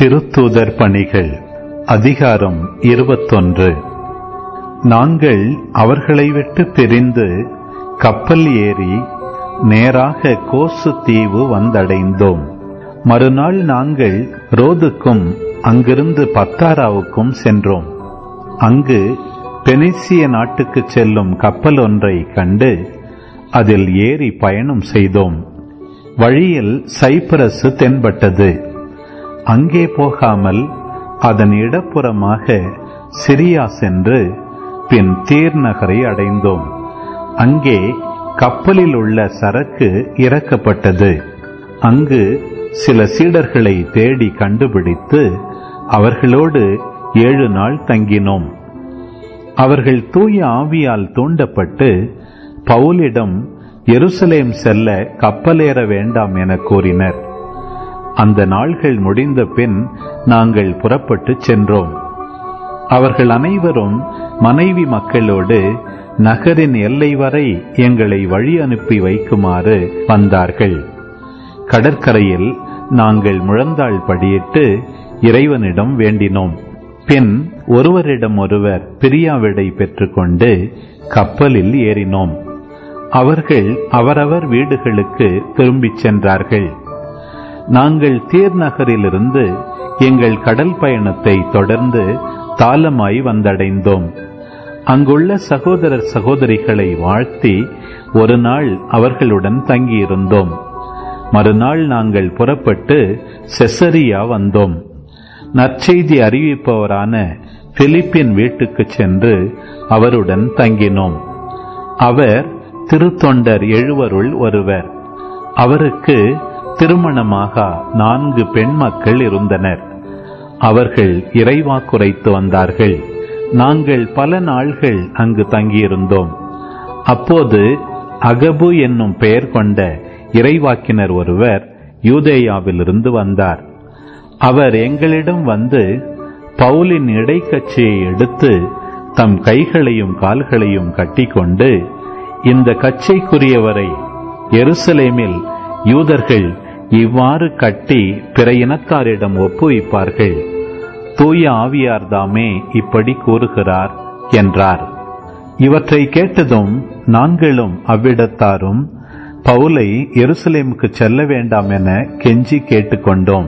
திருத்தூதர் பணிகள் அதிகாரம் இருபத்தொன்று நாங்கள் அவர்களை விட்டு பிரிந்து கப்பல் ஏறி நேராக கோசு தீவு வந்தடைந்தோம் மறுநாள் நாங்கள் ரோதுக்கும் அங்கிருந்து பத்தாராவுக்கும் சென்றோம் அங்கு பெனிசிய நாட்டுக்கு செல்லும் கப்பல் ஒன்றை கண்டு அதில் ஏறி பயணம் செய்தோம் வழியில் சைப்ரசு தென்பட்டது அங்கே போகாமல் அதன் இடப்புறமாக சிரியா சென்று பின் தீர் நகரை அடைந்தோம் அங்கே கப்பலில் உள்ள சரக்கு இறக்கப்பட்டது அங்கு சில சீடர்களை தேடி கண்டுபிடித்து அவர்களோடு ஏழு நாள் தங்கினோம் அவர்கள் தூய ஆவியால் தூண்டப்பட்டு பவுலிடம் எருசலேம் செல்ல கப்பலேற வேண்டாம் என கூறினர் அந்த நாள்கள் முடிந்த பின் நாங்கள் புறப்பட்டு சென்றோம் அவர்கள் அனைவரும் மனைவி மக்களோடு நகரின் எல்லை வரை எங்களை வழி அனுப்பி வைக்குமாறு வந்தார்கள் கடற்கரையில் நாங்கள் முழந்தாள் படியிட்டு இறைவனிடம் வேண்டினோம் பின் ஒருவரிடம் ஒருவர் பிரியாவிடை பெற்றுக்கொண்டு கப்பலில் ஏறினோம் அவர்கள் அவரவர் வீடுகளுக்கு திரும்பிச் சென்றார்கள் நாங்கள் தீர் நகரிலிருந்து எங்கள் கடல் பயணத்தை தொடர்ந்து தாளமாய் வந்தடைந்தோம் அங்குள்ள சகோதரர் சகோதரிகளை வாழ்த்தி ஒரு நாள் அவர்களுடன் தங்கியிருந்தோம் மறுநாள் நாங்கள் புறப்பட்டு செசரியா வந்தோம் நற்செய்தி அறிவிப்பவரான பிலிப்பின் வீட்டுக்கு சென்று அவருடன் தங்கினோம் அவர் திருத்தொண்டர் எழுவருள் ஒருவர் அவருக்கு திருமணமாக நான்கு பெண் மக்கள் இருந்தனர் அவர்கள் இறைவாக்குரைத்து வந்தார்கள் நாங்கள் பல நாள்கள் அங்கு தங்கியிருந்தோம் அப்போது அகபு என்னும் பெயர் கொண்ட இறைவாக்கினர் ஒருவர் யூதேயாவிலிருந்து வந்தார் அவர் எங்களிடம் வந்து பவுலின் இடைக்கட்சியை எடுத்து தம் கைகளையும் கால்களையும் கட்டிக்கொண்டு இந்த கட்சிக்குரியவரை எருசலேமில் யூதர்கள் இவ்வாறு கட்டி பிற இனத்தாரிடம் ஒப்புவிப்பார்கள் தூய ஆவியார்தாமே இப்படி கூறுகிறார் என்றார் இவற்றை கேட்டதும் நாங்களும் அவ்விடத்தாரும் பவுலை எருசலேமுக்கு செல்ல வேண்டாம் என கெஞ்சி கேட்டுக்கொண்டோம்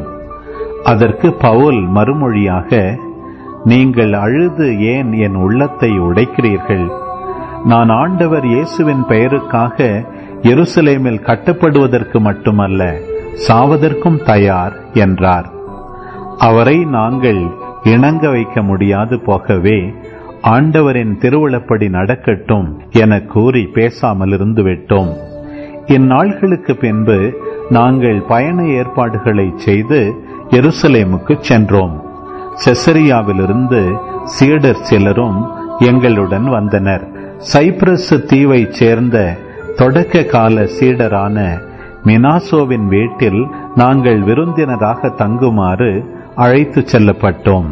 அதற்கு பவுல் மறுமொழியாக நீங்கள் அழுது ஏன் என் உள்ளத்தை உடைக்கிறீர்கள் நான் ஆண்டவர் இயேசுவின் பெயருக்காக எருசலேமில் கட்டப்படுவதற்கு மட்டுமல்ல சாவதற்கும் தயார் என்றார் அவரை நாங்கள் இணங்க வைக்க முடியாது போகவே ஆண்டவரின் திருவிழப்படி நடக்கட்டும் என கூறி பேசாமல் இருந்து விட்டோம் இந்நாள்களுக்கு பின்பு நாங்கள் பயண ஏற்பாடுகளை செய்து எருசலேமுக்கு சென்றோம் செசரியாவிலிருந்து சீடர் சிலரும் எங்களுடன் வந்தனர் சைப்ரஸ் தீவைச் சேர்ந்த தொடக்க கால சீடரான மினாசோவின் வீட்டில் நாங்கள் விருந்தினராக தங்குமாறு அழைத்து செல்லப்பட்டோம்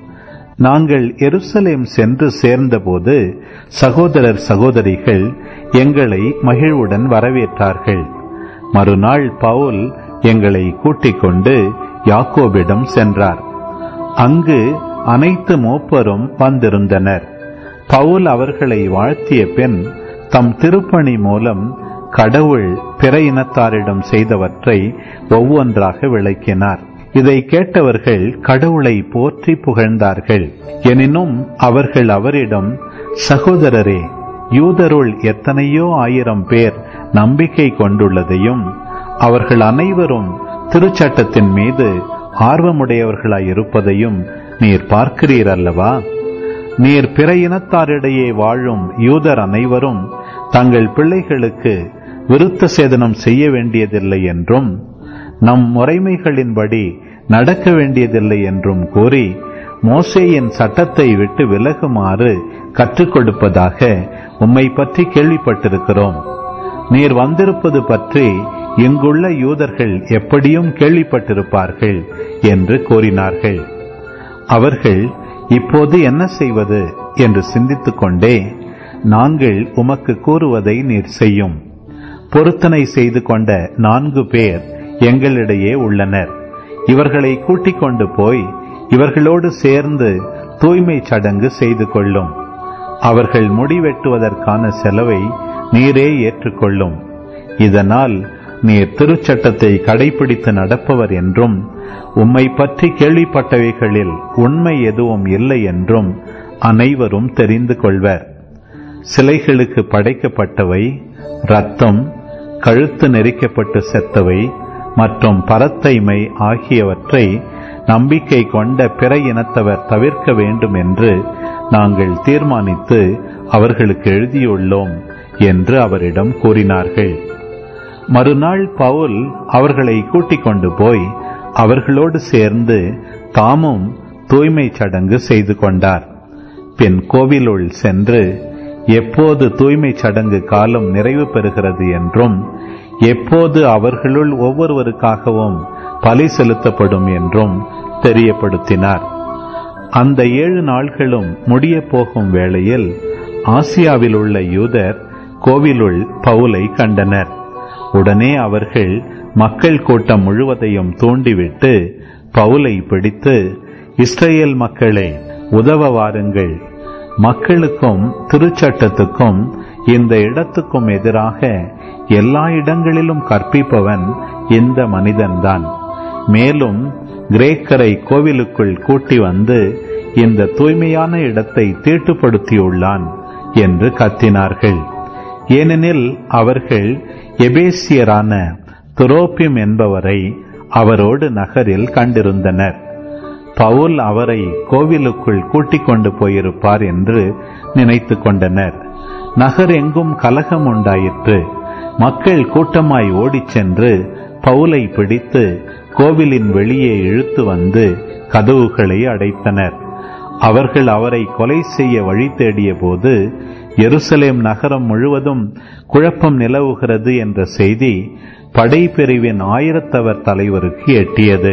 நாங்கள் எருசலேம் சென்று சேர்ந்தபோது சகோதரர் சகோதரிகள் எங்களை மகிழ்வுடன் வரவேற்றார்கள் மறுநாள் பவுல் எங்களை கூட்டிக் கொண்டு யாக்கோபிடம் சென்றார் அங்கு அனைத்து மூப்பரும் வந்திருந்தனர் பவுல் அவர்களை வாழ்த்திய பின் தம் திருப்பணி மூலம் கடவுள் பிற இனத்தாரிடம் செய்தவற்றை ஒவ்வொன்றாக விளக்கினார் இதை கேட்டவர்கள் கடவுளை போற்றி புகழ்ந்தார்கள் எனினும் அவர்கள் அவரிடம் சகோதரரே யூதருள் எத்தனையோ ஆயிரம் பேர் நம்பிக்கை கொண்டுள்ளதையும் அவர்கள் அனைவரும் திருச்சட்டத்தின் மீது ஆர்வமுடையவர்களாய் இருப்பதையும் நீர் பார்க்கிறீர் அல்லவா நீர் பிற இனத்தாரிடையே வாழும் யூதர் அனைவரும் தங்கள் பிள்ளைகளுக்கு விருத்த சேதனம் செய்ய வேண்டியதில்லை என்றும் நம் முறைமைகளின்படி நடக்க வேண்டியதில்லை என்றும் கூறி மோசேயின் சட்டத்தை விட்டு விலகுமாறு கற்றுக் கொடுப்பதாக உம்மை பற்றி கேள்விப்பட்டிருக்கிறோம் நீர் வந்திருப்பது பற்றி இங்குள்ள யூதர்கள் எப்படியும் கேள்விப்பட்டிருப்பார்கள் என்று கூறினார்கள் அவர்கள் இப்போது என்ன செய்வது என்று சிந்தித்துக் கொண்டே நாங்கள் உமக்கு கூறுவதை நீர் செய்யும் பொருத்தனை செய்து கொண்ட நான்கு பேர் எங்களிடையே உள்ளனர் இவர்களை கூட்டிக் கொண்டு போய் இவர்களோடு சேர்ந்து தூய்மை சடங்கு செய்து கொள்ளும் அவர்கள் முடிவெட்டுவதற்கான செலவை நீரே ஏற்றுக்கொள்ளும் இதனால் நீர் திருச்சட்டத்தை கடைபிடித்து நடப்பவர் என்றும் உம்மை பற்றி கேள்விப்பட்டவைகளில் உண்மை எதுவும் இல்லை என்றும் அனைவரும் தெரிந்து கொள்வர் சிலைகளுக்கு படைக்கப்பட்டவை ரத்தம் கழுத்து நெரிக்கப்பட்டு செத்தவை மற்றும் பரத்தைமை ஆகியவற்றை நம்பிக்கை கொண்ட பிற இனத்தவர் தவிர்க்க வேண்டும் என்று நாங்கள் தீர்மானித்து அவர்களுக்கு எழுதியுள்ளோம் என்று அவரிடம் கூறினார்கள் மறுநாள் பவுல் அவர்களை கூட்டிக் கொண்டு போய் அவர்களோடு சேர்ந்து தாமும் தூய்மை சடங்கு செய்து கொண்டார் பின் கோவிலுள் சென்று எப்போது தூய்மை சடங்கு காலம் நிறைவு பெறுகிறது என்றும் எப்போது அவர்களுள் ஒவ்வொருவருக்காகவும் பலி செலுத்தப்படும் என்றும் தெரியப்படுத்தினார் அந்த ஏழு நாள்களும் முடிய போகும் வேளையில் ஆசியாவில் உள்ள யூதர் கோவிலுள் பவுலை கண்டனர் உடனே அவர்கள் மக்கள் கூட்டம் முழுவதையும் தூண்டிவிட்டு பவுலை பிடித்து இஸ்ரேல் மக்களே உதவ வாருங்கள் மக்களுக்கும் திருச்சட்டத்துக்கும் இந்த இடத்துக்கும் எதிராக எல்லா இடங்களிலும் கற்பிப்பவன் இந்த மனிதன்தான் மேலும் கிரேக்கரை கோவிலுக்குள் கூட்டி வந்து இந்த தூய்மையான இடத்தை தீட்டுப்படுத்தியுள்ளான் என்று கத்தினார்கள் ஏனெனில் அவர்கள் எபேசியரான துரோப்பியம் என்பவரை அவரோடு நகரில் கண்டிருந்தனர் பவுல் அவரை கோவிலுக்குள் கூட்டிக் கொண்டு போயிருப்பார் என்று நினைத்து கொண்டனர் நகர் எங்கும் கலகம் உண்டாயிற்று மக்கள் கூட்டமாய் ஓடிச் சென்று பவுலை பிடித்து கோவிலின் வெளியே இழுத்து வந்து கதவுகளை அடைத்தனர் அவர்கள் அவரை கொலை செய்ய வழி தேடிய போது எருசலேம் நகரம் முழுவதும் குழப்பம் நிலவுகிறது என்ற செய்தி படைப்பிரிவின் ஆயிரத்தவர் தலைவருக்கு எட்டியது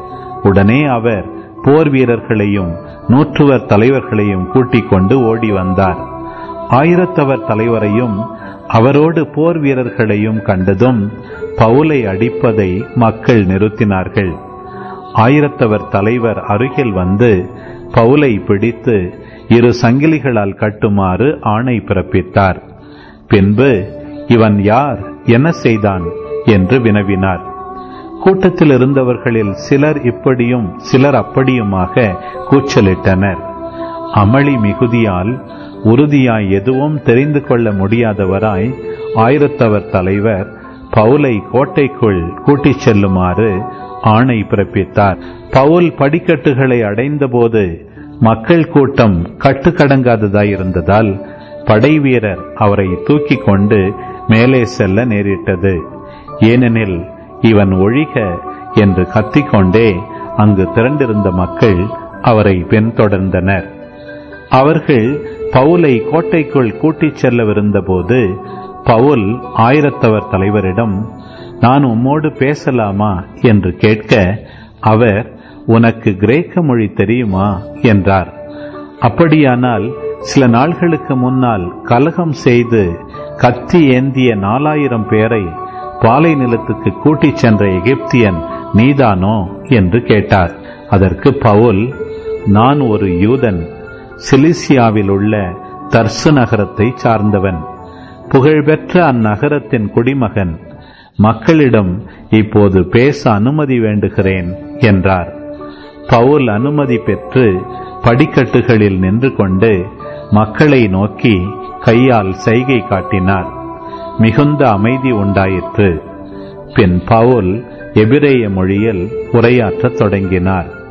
உடனே அவர் போர் வீரர்களையும் நூற்றுவர் தலைவர்களையும் கூட்டிக் கொண்டு ஓடி வந்தார் ஆயிரத்தவர் தலைவரையும் அவரோடு போர் வீரர்களையும் கண்டதும் பவுலை அடிப்பதை மக்கள் நிறுத்தினார்கள் ஆயிரத்தவர் தலைவர் அருகில் வந்து பவுலை பிடித்து இரு சங்கிலிகளால் கட்டுமாறு ஆணை பிறப்பித்தார் பின்பு இவன் யார் என்ன செய்தான் என்று வினவினார் கூட்டத்தில் இருந்தவர்களில் சிலர் இப்படியும் சிலர் அப்படியுமாக கூச்சலிட்டனர் அமளி மிகுதியால் உறுதியாய் எதுவும் தெரிந்து கொள்ள முடியாதவராய் ஆயிரத்தவர் தலைவர் பவுலை கோட்டைக்குள் கூட்டிச் செல்லுமாறு ஆணை பிறப்பித்தார் பவுல் படிக்கட்டுகளை அடைந்தபோது மக்கள் கூட்டம் கட்டுக்கடங்காததாயிருந்ததால் படைவீரர் அவரை தூக்கிக் கொண்டு மேலே செல்ல நேரிட்டது ஏனெனில் இவன் ஒழிக என்று கத்திக்கொண்டே அங்கு திரண்டிருந்த மக்கள் அவரை பின்தொடர்ந்தனர் அவர்கள் பவுலை கோட்டைக்குள் கூட்டிச் செல்லவிருந்தபோது பவுல் ஆயிரத்தவர் தலைவரிடம் நான் உம்மோடு பேசலாமா என்று கேட்க அவர் உனக்கு கிரேக்க மொழி தெரியுமா என்றார் அப்படியானால் சில நாள்களுக்கு முன்னால் கலகம் செய்து கத்தி ஏந்திய நாலாயிரம் பேரை பாலை நிலத்துக்கு கூட்டிச் சென்ற எகிப்தியன் நீதானோ என்று கேட்டார் அதற்கு பவுல் நான் ஒரு யூதன் சிலிசியாவில் உள்ள தர்சு நகரத்தை சார்ந்தவன் புகழ்பெற்ற அந்நகரத்தின் குடிமகன் மக்களிடம் இப்போது பேச அனுமதி வேண்டுகிறேன் என்றார் பவுல் அனுமதி பெற்று படிக்கட்டுகளில் நின்று கொண்டு மக்களை நோக்கி கையால் செய்கை காட்டினார் மிகுந்த அமைதி உண்டாயிற்று பின் பவுல் எபிரேய மொழியில் உரையாற்றத் தொடங்கினார்